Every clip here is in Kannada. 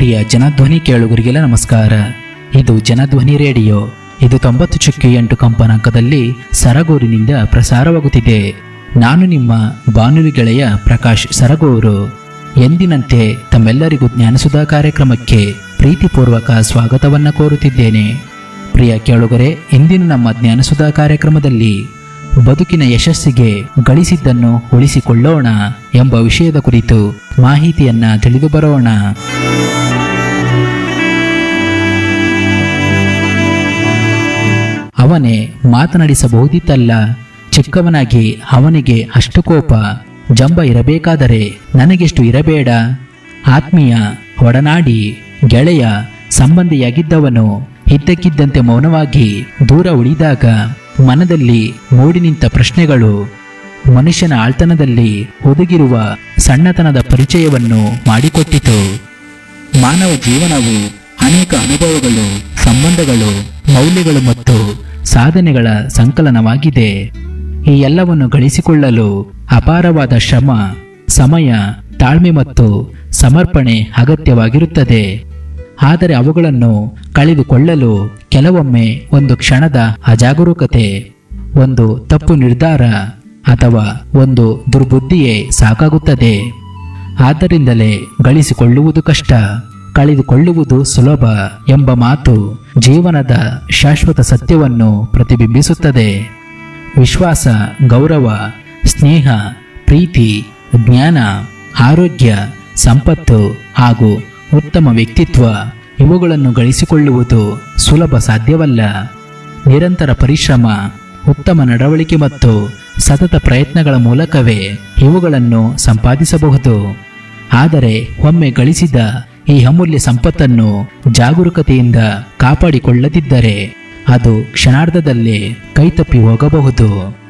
ಪ್ರಿಯ ಜನಧ್ವನಿ ಕೇಳುಗರಿಗೆಲ್ಲ ನಮಸ್ಕಾರ ಇದು ಜನಧ್ವನಿ ರೇಡಿಯೋ ಇದು ತೊಂಬತ್ತು ಚುಕ್ಕಿ ಎಂಟು ಕಂಪನಾಂಕದಲ್ಲಿ ಸರಗೂರಿನಿಂದ ಪ್ರಸಾರವಾಗುತ್ತಿದೆ ನಾನು ನಿಮ್ಮ ಬಾನುಲಿ ಗೆಳೆಯ ಪ್ರಕಾಶ್ ಸರಗೂರು ಎಂದಿನಂತೆ ತಮ್ಮೆಲ್ಲರಿಗೂ ಜ್ಞಾನಸುಧಾ ಕಾರ್ಯಕ್ರಮಕ್ಕೆ ಪ್ರೀತಿಪೂರ್ವಕ ಸ್ವಾಗತವನ್ನು ಕೋರುತ್ತಿದ್ದೇನೆ ಪ್ರಿಯ ಕೇಳುಗರೆ ಇಂದಿನ ನಮ್ಮ ಜ್ಞಾನಸುಧಾ ಕಾರ್ಯಕ್ರಮದಲ್ಲಿ ಬದುಕಿನ ಯಶಸ್ಸಿಗೆ ಗಳಿಸಿದ್ದನ್ನು ಉಳಿಸಿಕೊಳ್ಳೋಣ ಎಂಬ ವಿಷಯದ ಕುರಿತು ಮಾಹಿತಿಯನ್ನ ತಿಳಿದು ಬರೋಣ ಅವನೇ ಮಾತನಾಡಿಸಬಹುದಿತ್ತಲ್ಲ ಚಿಕ್ಕವನಾಗಿ ಅವನಿಗೆ ಅಷ್ಟು ಕೋಪ ಜಂಬ ಇರಬೇಕಾದರೆ ನನಗೆಷ್ಟು ಇರಬೇಡ ಆತ್ಮೀಯ ಒಡನಾಡಿ ಗೆಳೆಯ ಸಂಬಂಧಿಯಾಗಿದ್ದವನು ಇದ್ದಕ್ಕಿದ್ದಂತೆ ಮೌನವಾಗಿ ದೂರ ಉಳಿದಾಗ ಮನದಲ್ಲಿ ಮೂಡಿ ನಿಂತ ಪ್ರಶ್ನೆಗಳು ಮನುಷ್ಯನ ಆಳ್ತನದಲ್ಲಿ ಹುದುಗಿರುವ ಸಣ್ಣತನದ ಪರಿಚಯವನ್ನು ಮಾಡಿಕೊಟ್ಟಿತು ಮಾನವ ಜೀವನವು ಅನೇಕ ಅನುಭವಗಳು ಸಂಬಂಧಗಳು ಮೌಲ್ಯಗಳು ಮತ್ತು ಸಾಧನೆಗಳ ಸಂಕಲನವಾಗಿದೆ ಈ ಎಲ್ಲವನ್ನು ಗಳಿಸಿಕೊಳ್ಳಲು ಅಪಾರವಾದ ಶ್ರಮ ಸಮಯ ತಾಳ್ಮೆ ಮತ್ತು ಸಮರ್ಪಣೆ ಅಗತ್ಯವಾಗಿರುತ್ತದೆ ಆದರೆ ಅವುಗಳನ್ನು ಕಳೆದುಕೊಳ್ಳಲು ಕೆಲವೊಮ್ಮೆ ಒಂದು ಕ್ಷಣದ ಅಜಾಗರೂಕತೆ ಒಂದು ತಪ್ಪು ನಿರ್ಧಾರ ಅಥವಾ ಒಂದು ದುರ್ಬುದ್ಧಿಯೇ ಸಾಕಾಗುತ್ತದೆ ಆದ್ದರಿಂದಲೇ ಗಳಿಸಿಕೊಳ್ಳುವುದು ಕಷ್ಟ ಕಳೆದುಕೊಳ್ಳುವುದು ಸುಲಭ ಎಂಬ ಮಾತು ಜೀವನದ ಶಾಶ್ವತ ಸತ್ಯವನ್ನು ಪ್ರತಿಬಿಂಬಿಸುತ್ತದೆ ವಿಶ್ವಾಸ ಗೌರವ ಸ್ನೇಹ ಪ್ರೀತಿ ಜ್ಞಾನ ಆರೋಗ್ಯ ಸಂಪತ್ತು ಹಾಗೂ ಉತ್ತಮ ವ್ಯಕ್ತಿತ್ವ ಇವುಗಳನ್ನು ಗಳಿಸಿಕೊಳ್ಳುವುದು ಸುಲಭ ಸಾಧ್ಯವಲ್ಲ ನಿರಂತರ ಪರಿಶ್ರಮ ಉತ್ತಮ ನಡವಳಿಕೆ ಮತ್ತು ಸತತ ಪ್ರಯತ್ನಗಳ ಮೂಲಕವೇ ಇವುಗಳನ್ನು ಸಂಪಾದಿಸಬಹುದು ಆದರೆ ಒಮ್ಮೆ ಗಳಿಸಿದ ಈ ಅಮೂಲ್ಯ ಸಂಪತ್ತನ್ನು ಜಾಗರೂಕತೆಯಿಂದ ಕಾಪಾಡಿಕೊಳ್ಳದಿದ್ದರೆ ಅದು ಕ್ಷಣಾರ್ಧದಲ್ಲೇ ಕೈತಪ್ಪಿ ಹೋಗಬಹುದು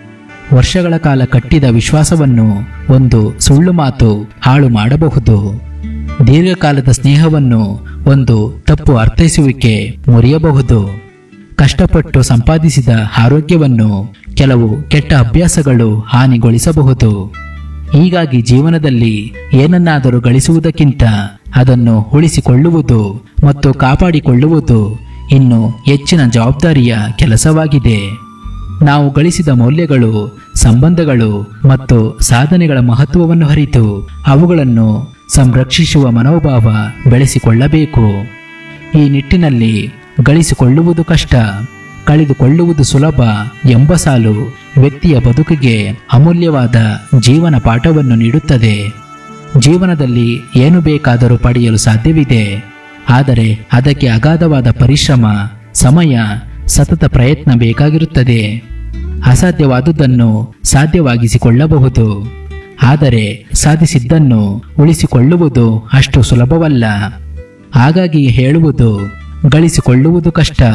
ವರ್ಷಗಳ ಕಾಲ ಕಟ್ಟಿದ ವಿಶ್ವಾಸವನ್ನು ಒಂದು ಸುಳ್ಳು ಮಾತು ಹಾಳು ಮಾಡಬಹುದು ದೀರ್ಘಕಾಲದ ಸ್ನೇಹವನ್ನು ಒಂದು ತಪ್ಪು ಅರ್ಥೈಸುವಿಕೆ ಮುರಿಯಬಹುದು ಕಷ್ಟಪಟ್ಟು ಸಂಪಾದಿಸಿದ ಆರೋಗ್ಯವನ್ನು ಕೆಲವು ಕೆಟ್ಟ ಅಭ್ಯಾಸಗಳು ಹಾನಿಗೊಳಿಸಬಹುದು ಹೀಗಾಗಿ ಜೀವನದಲ್ಲಿ ಏನನ್ನಾದರೂ ಗಳಿಸುವುದಕ್ಕಿಂತ ಅದನ್ನು ಉಳಿಸಿಕೊಳ್ಳುವುದು ಮತ್ತು ಕಾಪಾಡಿಕೊಳ್ಳುವುದು ಇನ್ನು ಹೆಚ್ಚಿನ ಜವಾಬ್ದಾರಿಯ ಕೆಲಸವಾಗಿದೆ ನಾವು ಗಳಿಸಿದ ಮೌಲ್ಯಗಳು ಸಂಬಂಧಗಳು ಮತ್ತು ಸಾಧನೆಗಳ ಮಹತ್ವವನ್ನು ಅರಿತು ಅವುಗಳನ್ನು ಸಂರಕ್ಷಿಸುವ ಮನೋಭಾವ ಬೆಳೆಸಿಕೊಳ್ಳಬೇಕು ಈ ನಿಟ್ಟಿನಲ್ಲಿ ಗಳಿಸಿಕೊಳ್ಳುವುದು ಕಷ್ಟ ಕಳೆದುಕೊಳ್ಳುವುದು ಸುಲಭ ಎಂಬ ಸಾಲು ವ್ಯಕ್ತಿಯ ಬದುಕಿಗೆ ಅಮೂಲ್ಯವಾದ ಜೀವನ ಪಾಠವನ್ನು ನೀಡುತ್ತದೆ ಜೀವನದಲ್ಲಿ ಏನು ಬೇಕಾದರೂ ಪಡೆಯಲು ಸಾಧ್ಯವಿದೆ ಆದರೆ ಅದಕ್ಕೆ ಅಗಾಧವಾದ ಪರಿಶ್ರಮ ಸಮಯ ಸತತ ಪ್ರಯತ್ನ ಬೇಕಾಗಿರುತ್ತದೆ ಅಸಾಧ್ಯವಾದುದನ್ನು ಸಾಧ್ಯವಾಗಿಸಿಕೊಳ್ಳಬಹುದು ಆದರೆ ಸಾಧಿಸಿದ್ದನ್ನು ಉಳಿಸಿಕೊಳ್ಳುವುದು ಅಷ್ಟು ಸುಲಭವಲ್ಲ ಹಾಗಾಗಿ ಹೇಳುವುದು ಗಳಿಸಿಕೊಳ್ಳುವುದು ಕಷ್ಟ